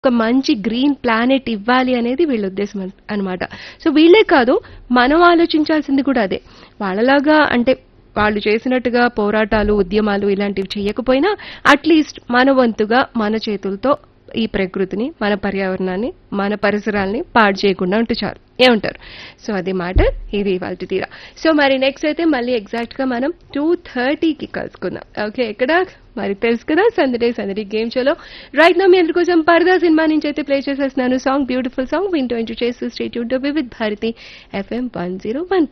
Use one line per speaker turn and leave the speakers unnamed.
ఒక మంచి green planet ఇవ్వాలి అనేది వీళ్ళ ఉద్దేశం అన్- అన్నమాట సో వీళ్ళే కాదు మనం ఆలోచించాల్సింది కూడా అదే వాళ్ళలాగా అంటే వాళ్ళు చేసినట్టుగా పోరాటాలు ఉద్యమాలు ఇలాంటివి చేయకపోయినా అట్లీస్ట్ మన వంతుగా మన చేతులతో ఈ ప్రకృతిని మన పర్యావరణాన్ని మన పరిసరాల్ని పాడు చేయకుండా ఉంటే చాలు ఏమంటారు సో అది మాట ఇది ఇవాళ తీరా సో మరి నెక్స్ట్ అయితే మళ్ళీ ఎగ్జాక్ట్ గా మనం టూ థర్టీకి కలుసుకుందాం ఓకే ఎక్కడ మరి తెలుసు కదా సందడే సందడి గేమ్ షోలో రైట్ నా మీ అందరి కోసం పరదా సినిమా నుంచి అయితే ప్లే చేసేస్తున్నాను సాంగ్ బ్యూటిఫుల్ సాంగ్ వింటూ ఎంజాయ్ చేస్తూ స్టేట్ యూన్ with Bharati FM one zero one